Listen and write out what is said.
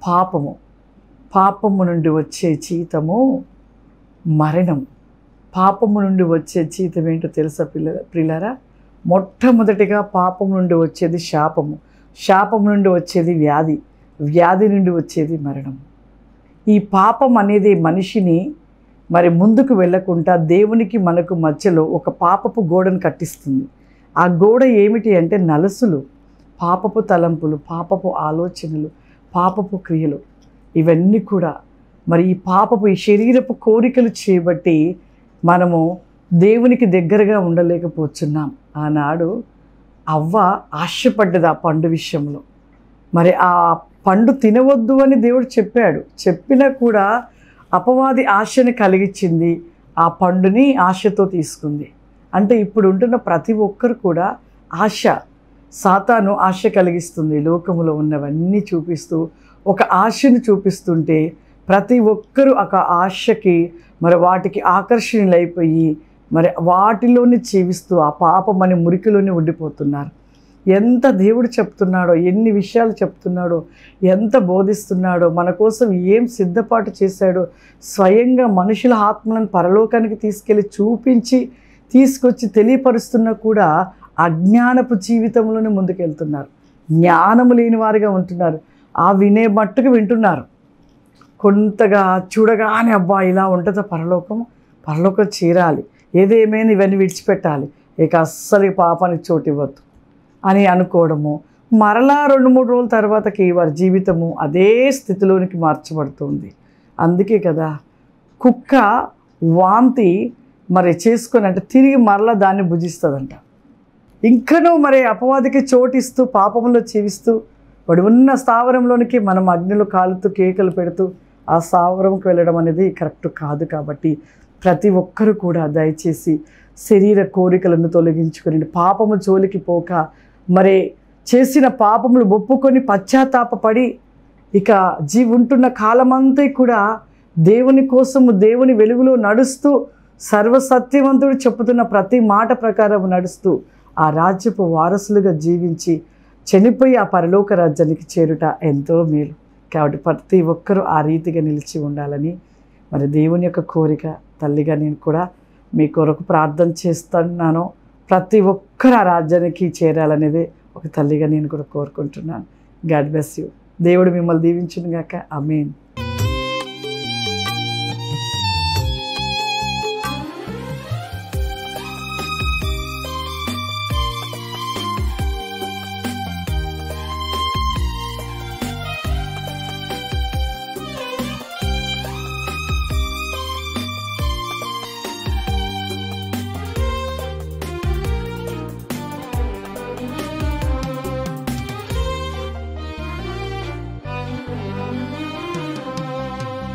పాపము పాపము నుండి వచ్చే జీతము మరణం పాపము నుండి వచ్చే జీతం ఏంటో తెలుసా పిల్ల పిల్లరా మొట్టమొదటిగా పాపం నుండి వచ్చేది శాపము శాపం నుండి వచ్చేది వ్యాధి వ్యాధి నుండి వచ్చేది మరణం ఈ పాపం అనేది మనిషిని మరి ముందుకు వెళ్ళకుండా దేవునికి మనకు మధ్యలో ఒక పాపపు గోడను కట్టిస్తుంది ఆ గోడ ఏమిటి అంటే నలసులు పాపపు తలంపులు పాపపు ఆలోచనలు పాపపు క్రియలు ఇవన్నీ కూడా మరి ఈ పాపపు ఈ శరీరపు కోరికలు చేయబట్టి మనము దేవునికి దగ్గరగా ఉండలేకపోతున్నాం ఆనాడు అవ్వ ఆశపడ్డది ఆ పండు విషయంలో మరి ఆ పండు తినవద్దు అని దేవుడు చెప్పాడు చెప్పినా కూడా అపవాది ఆశని కలిగించింది ఆ పండుని ఆశతో తీసుకుంది అంటే ఇప్పుడు ఉంటున్న ప్రతి ఒక్కరు కూడా ఆశ సాతాను ఆశ కలిగిస్తుంది లోకములో ఉన్నవన్నీ చూపిస్తూ ఒక ఆశను చూపిస్తుంటే ప్రతి ఒక్కరూ ఒక ఆశకి మరి వాటికి ఆకర్షణీయులైపోయి మరి వాటిలోనే జీవిస్తూ ఆ పాపమని మురికిలోనే ఉండిపోతున్నారు ఎంత దేవుడు చెప్తున్నాడో ఎన్ని విషయాలు చెప్తున్నాడో ఎంత బోధిస్తున్నాడో మన కోసం ఏం సిద్ధపాటు చేశాడో స్వయంగా మనుషుల ఆత్మలను పరలోకానికి తీసుకెళ్ళి చూపించి తీసుకొచ్చి తెలియపరుస్తున్నా కూడా అజ్ఞానపు జీవితంలోనే ముందుకెళ్తున్నారు జ్ఞానము లేని వారిగా ఉంటున్నారు ఆ వినే మట్టుకు వింటున్నారు కొంతగా చూడగానే అబ్బా ఇలా ఉంటుందా పరలోకం పరలోకం చేరాలి ఏదేమైనా ఇవన్నీ విడిచిపెట్టాలి ఇక అస్సలు ఈ పాపానికి చోటు ఇవ్వద్దు అని అనుకోవడము మరలా రెండు మూడు రోజుల తర్వాతకి వారి జీవితము అదే స్థితిలోనికి మార్చబడుతుంది అందుకే కదా కుక్క వాంతి మరి చేసుకొని అంటే తిరిగి మరలా దాన్ని భుజిస్తుందంట ఇంకనూ మరి అపవాదికి చోటిస్తూ పాపంలో జీవిస్తూ వాడు ఉన్న స్థావరంలోనికి మనం అగ్నిలో కాలుతూ కేకలు పెడుతూ ఆ స్థావరంకి వెళ్ళడం అనేది కరెక్ట్ కాదు కాబట్టి ప్రతి ఒక్కరు కూడా దయచేసి శరీర కోరికలను తొలగించుకొని పాపము జోలికి పోక మరి చేసిన పాపములు ఒప్పుకొని పశ్చాత్తాపపడి ఇక జీ ఉంటున్న కాలమంతా కూడా దేవుని కోసము దేవుని వెలుగులో నడుస్తూ సర్వసత్యవంతుడు చెప్పుతున్న ప్రతి మాట ప్రకారం నడుస్తూ ఆ రాజ్యపు వారసులుగా జీవించి చనిపోయి ఆ పరలోక రాజ్యానికి చేరుట ఎంతో మేలు కాబట్టి ప్రతి ఒక్కరూ ఆ రీతిగా నిలిచి ఉండాలని మరి దేవుని యొక్క కోరిక తల్లిగా నేను కూడా మీ కొరకు ప్రార్థన చేస్తున్నాను ప్రతి ఒక్కరు ఆ రాజ్యానికి చేరాలనేదే ఒక తల్లిగా నేను కూడా కోరుకుంటున్నాను గాడ్ బ్లెస్ యూ దేవుడు మిమ్మల్ని దీవించును గాక అమేన్